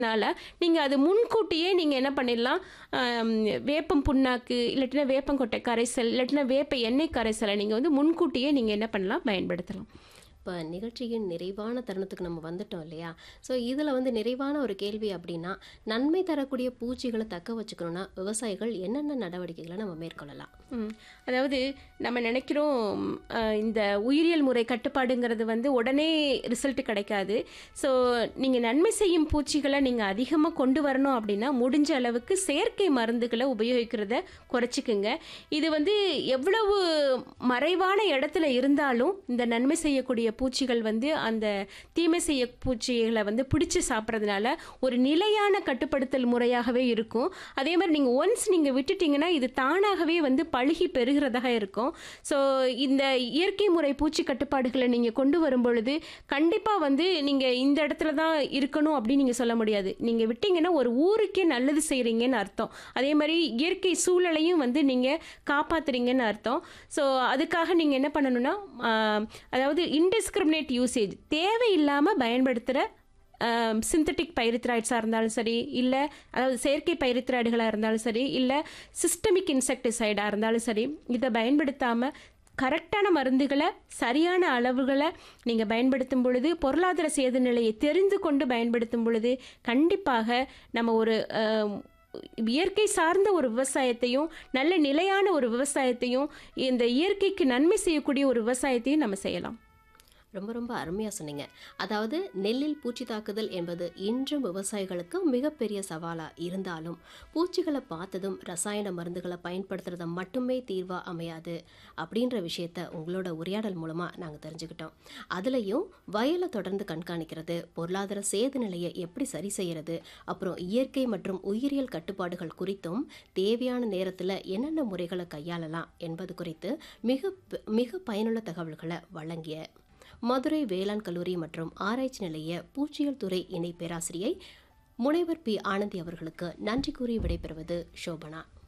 னால நீங்க அது முன்கூட்டியே நீங்க என்ன பண்ணிடலாம் ஆம், வேப்பம் புண்ணாக்கு இல்லாட்டினா வேப்பங்கொட்டை கரைசல் இல்லாட்டினா வேப்ப எண்ணெய் கரைசலை நீங்க வந்து முன்கூட்டியே நீங்க என்ன பண்ணலாம் பயன்படுத்தலாம் இப்போ நிகழ்ச்சியின் நிறைவான தருணத்துக்கு நம்ம வந்துட்டோம் இல்லையா ஸோ இதில் வந்து நிறைவான ஒரு கேள்வி அப்படின்னா நன்மை தரக்கூடிய பூச்சிகளை தக்க வச்சுக்கணும்னா விவசாயிகள் என்னென்ன நடவடிக்கைகளை நம்ம மேற்கொள்ளலாம் ம். அதாவது நம்ம நினைக்கிறோம் அஹ், இந்த உயிரியல் முறை கட்டுப்பாடுங்கிறது வந்து உடனே ரிசல்ட் கிடைக்காது ஸோ நீங்கள் நன்மை செய்யும் பூச்சிகளை நீங்கள் அதிகமாக கொண்டு வரணும் அப்படின்னா முடிஞ்ச அளவுக்கு செயற்கை மருந்துகளை உபயோகிக்கிறத குறைச்சிக்குங்க இது வந்து எவ்வளவு மறைவான இடத்துல இருந்தாலும் இந்த நன்மை செய்யக்கூடிய பூச்சிகள் வந்து அந்த தீமை செய்ய பூச்சிகளை வந்து பிடிச்சு சாப்பிட்றதுனால ஒரு நிலையான கட்டுப்படுத்தல் முறையாகவே இருக்கும் அதே மாதிரி நீங்கள் ஒன்ஸ் நீங்கள் விட்டுட்டீங்கன்னா இது தானாகவே வந்து பழுகி பெறுகிறதாக இருக்கும் ஸோ இந்த இயற்கை முறை பூச்சி கட்டுப்பாடுகளை நீங்கள் கொண்டு வரும் பொழுது கண்டிப்பாக வந்து நீங்கள் இந்த இடத்துல தான் இருக்கணும் அப்படின்னு நீங்கள் சொல்ல முடியாது நீங்கள் விட்டீங்கன்னா ஒரு ஊருக்கே நல்லது செய்கிறீங்கன்னு அர்த்தம் அதே மாதிரி இயற்கை சூழலையும் வந்து நீங்கள் காப்பாத்துறீங்கன்னு அர்த்தம் ஸோ அதுக்காக நீங்கள் என்ன பண்ணணும்னா ஆஹ், அதாவது இன்டிஸ்கிரிமினேட் யூசேஜ் தேவையில்லாமல் பயன்படுத்துகிற சிந்தட்டிக் பைரித்ராய்ட்ஸாக இருந்தாலும் சரி இல்லை அதாவது செயற்கை பைரித்ராய்டுகளாக இருந்தாலும் சரி இல்லை சிஸ்டமிக் இன்செக்டிசைடாக இருந்தாலும் சரி இதை பயன்படுத்தாமல் கரெக்டான மருந்துகளை சரியான அளவுகளை நீங்கள் பயன்படுத்தும் பொழுது பொருளாதார சேத நிலையை தெரிந்து கொண்டு பயன்படுத்தும் பொழுது கண்டிப்பாக நம்ம ஒரு ஆஹ், இயற்கை சார்ந்த ஒரு விவசாயத்தையும் நல்ல நிலையான ஒரு விவசாயத்தையும் இந்த இயற்கைக்கு நன்மை செய்யக்கூடிய ஒரு விவசாயத்தையும் நம்ம செய்யலாம் ரொம்ப ரொம்ப அருமையாக சொன்னீங்க அதாவது நெல்லில் பூச்சி தாக்குதல் என்பது இன்றும் விவசாயிகளுக்கு மிகப்பெரிய சவாலாக இருந்தாலும் பூச்சிகளை பார்த்ததும் ரசாயன மருந்துகளை பயன்படுத்துறத மட்டுமே தீர்வாக அமையாது அப்படின்ற விஷயத்த உங்களோட உரையாடல் மூலமாக நாங்கள் தெரிஞ்சுக்கிட்டோம் அதுலேயும் வயலை தொடர்ந்து கண்காணிக்கிறது பொருளாதார சேத நிலையை எப்படி சரி செய்யறது அப்புறம் இயற்கை மற்றும் உயிரியல் கட்டுப்பாடுகள் குறித்தும் தேவையான நேரத்தில் என்னென்ன முறைகளை கையாளலாம் என்பது குறித்து மிக மிக பயனுள்ள தகவல்களை வழங்கிய மதுரை வேளாண் கல்லூரி மற்றும் ஆராய்ச்சி நிலைய பூச்சியல் துறை இணை பேராசிரியை முனைவர் பி ஆனந்தி அவர்களுக்கு நன்றி கூறி விடைபெறுவது சோபனா